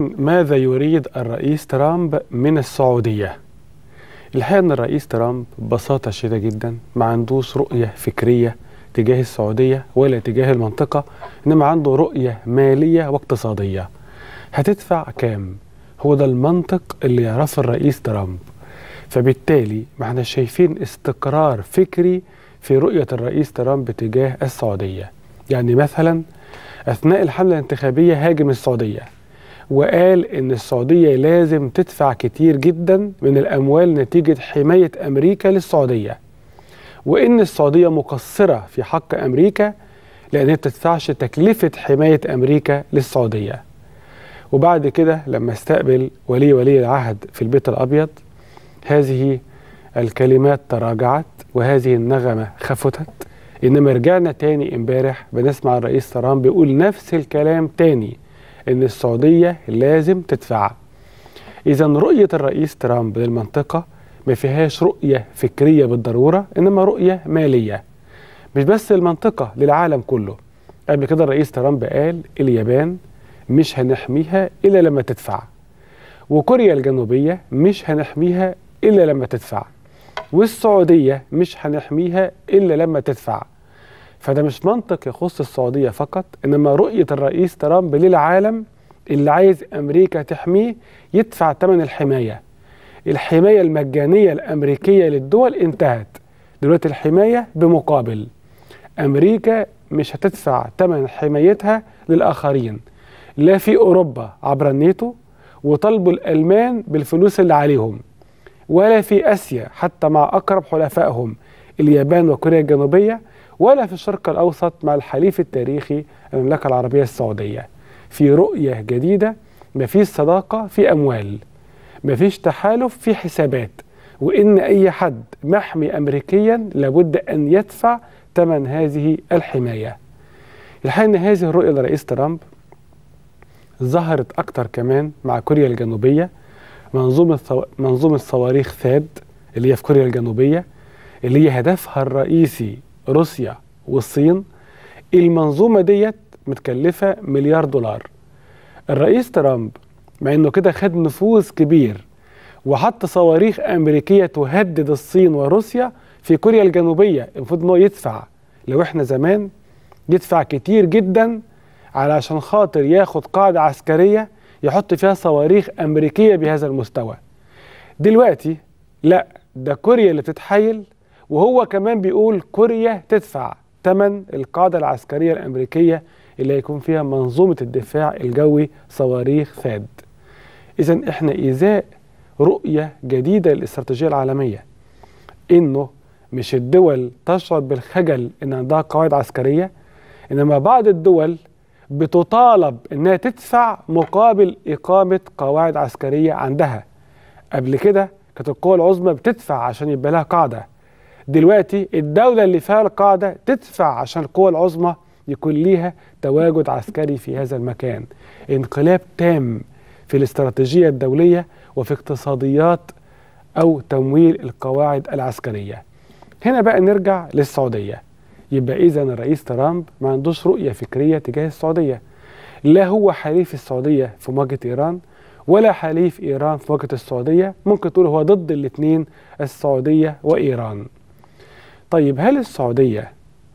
ماذا يريد الرئيس ترامب من السعودية؟ الحقيقة أن الرئيس ترامب ببساطة شديدة جدا ما عندوش رؤية فكرية تجاه السعودية ولا تجاه المنطقة إنما عنده رؤية مالية واقتصادية هتدفع كام؟ هو ده المنطق اللي يعرفه الرئيس ترامب فبالتالي ما احنا شايفين استقرار فكري في رؤية الرئيس ترامب تجاه السعودية يعني مثلا أثناء الحملة الانتخابية هاجم السعودية وقال إن السعودية لازم تدفع كتير جدا من الأموال نتيجة حماية أمريكا للسعودية وإن السعودية مقصرة في حق أمريكا لأنها بتدفعش تكلفة حماية أمريكا للسعودية وبعد كده لما استقبل ولي ولي العهد في البيت الأبيض هذه الكلمات تراجعت وهذه النغمة خفتت إنما رجعنا تاني امبارح بنسمع الرئيس ترامب بيقول نفس الكلام تاني إن السعودية لازم تدفع إذا رؤية الرئيس ترامب للمنطقة ما فيهاش رؤية فكرية بالضرورة إنما رؤية مالية مش بس المنطقة للعالم كله قبل كده الرئيس ترامب قال اليابان مش هنحميها إلا لما تدفع وكوريا الجنوبية مش هنحميها إلا لما تدفع والسعودية مش هنحميها إلا لما تدفع فده مش منطق يخص السعودية فقط إنما رؤية الرئيس ترامب للعالم اللي عايز أمريكا تحميه يدفع ثمن الحماية الحماية المجانية الأمريكية للدول انتهت دلوقتي الحماية بمقابل أمريكا مش هتدفع ثمن حمايتها للآخرين لا في أوروبا عبر الناتو وطلبوا الألمان بالفلوس اللي عليهم ولا في آسيا حتى مع أقرب حلفائهم اليابان وكوريا الجنوبية ولا في الشرق الأوسط مع الحليف التاريخي المملكة العربية السعودية في رؤية جديدة مفيش صداقة في أموال مفيش تحالف في حسابات وإن أي حد محمي أمريكيا لابد أن يدفع ثمن هذه الحماية الحقيقة أن هذه الرؤية لرئيس ترامب ظهرت أكتر كمان مع كوريا الجنوبية منظومة منظومة صواريخ ثاد اللي هي في كوريا الجنوبية اللي هي هدفها الرئيسي روسيا والصين المنظومة ديت متكلفة مليار دولار الرئيس ترامب مع انه كده خد نفوذ كبير وحط صواريخ امريكيه تهدد الصين وروسيا في كوريا الجنوبيه المفروض ان هو يدفع لو احنا زمان يدفع كتير جدا علشان خاطر ياخد قاعده عسكريه يحط فيها صواريخ امريكيه بهذا المستوى دلوقتي لا ده كوريا اللي بتتحايل وهو كمان بيقول كوريا تدفع ثمن القاعده العسكريه الامريكيه اللي هيكون فيها منظومه الدفاع الجوي صواريخ ثاد إذا إحنا إزاء رؤية جديدة للاستراتيجية العالمية إنه مش الدول تشعر بالخجل إن عندها قواعد عسكرية إنما بعض الدول بتطالب إنها تدفع مقابل إقامة قواعد عسكرية عندها قبل كده كانت القوى العظمى بتدفع عشان يبقى لها قاعدة دلوقتي الدولة اللي فيها القاعدة تدفع عشان القوى العظمى يكون ليها تواجد عسكري في هذا المكان انقلاب تام في الاستراتيجية الدولية وفي اقتصاديات أو تمويل القواعد العسكرية هنا بقى نرجع للسعودية يبقى إذا الرئيس ترامب ما عندوش رؤية فكرية تجاه السعودية لا هو حليف السعودية في مواجهة إيران ولا حليف إيران في مواجهة السعودية ممكن تقول هو ضد الاثنين السعودية وإيران طيب هل السعودية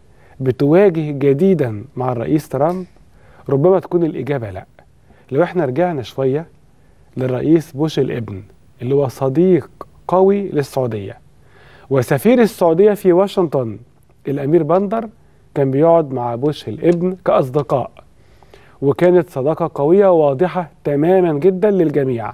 بتواجه جديدا مع الرئيس ترامب ربما تكون الإجابة لأ لو احنا رجعنا شوية للرئيس بوش الابن اللي هو صديق قوي للسعودية وسفير السعودية في واشنطن الأمير بندر كان بيقعد مع بوش الابن كأصدقاء وكانت صداقة قوية واضحة تماما جدا للجميع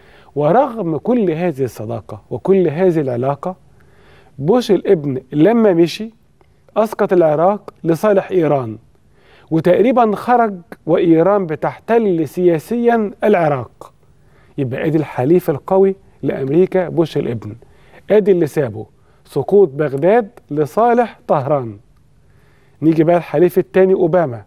ورغم كل هذه الصداقة وكل هذه العلاقة بوش الابن لما مشي أسقط العراق لصالح إيران وتقريبا خرج وإيران بتحتل سياسيا العراق يبقى ادي الحليف القوي لأمريكا بوش الابن ادي اللي سابه سقوط بغداد لصالح طهران نيجي بقى الحليف الثاني أوباما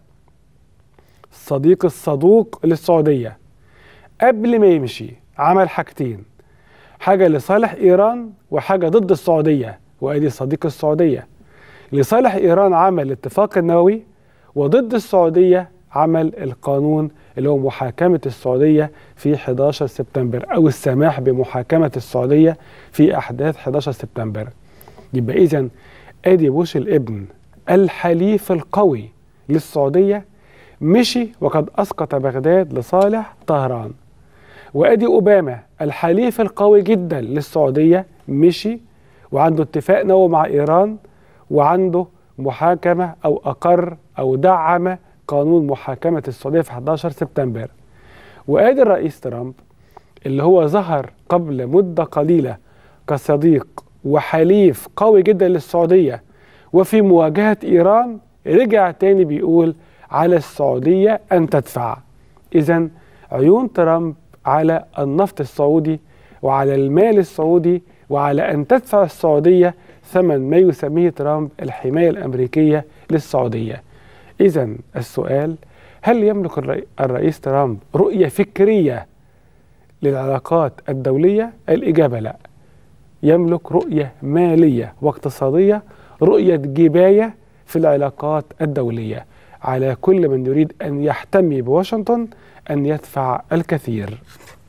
الصديق الصدوق للسعودية قبل ما يمشي عمل حاجتين حاجة لصالح إيران وحاجة ضد السعودية وأدي صديق السعودية لصالح إيران عمل الاتفاق النووي وضد السعودية عمل القانون اللي هو محاكمة السعودية في 11 سبتمبر أو السماح بمحاكمة السعودية في أحداث 11 سبتمبر يبقى إذا آدي بوش الابن الحليف القوي للسعودية مشي وقد أسقط بغداد لصالح طهران وادي اوباما الحليف القوي جدا للسعوديه مشي وعنده اتفاق نووي مع ايران وعنده محاكمه او اقر او دعم قانون محاكمه السعوديه في 11 سبتمبر وادي الرئيس ترامب اللي هو ظهر قبل مده قليله كصديق وحليف قوي جدا للسعوديه وفي مواجهه ايران رجع تاني بيقول على السعوديه ان تدفع اذا عيون ترامب على النفط السعودي وعلى المال السعودي وعلى أن تدفع السعودية ثمن ما يسميه ترامب الحماية الأمريكية للسعودية إذا السؤال هل يملك الرئيس ترامب رؤية فكرية للعلاقات الدولية؟ الإجابة لا يملك رؤية مالية واقتصادية رؤية جباية في العلاقات الدولية على كل من يريد أن يحتمي بواشنطن أن يدفع الكثير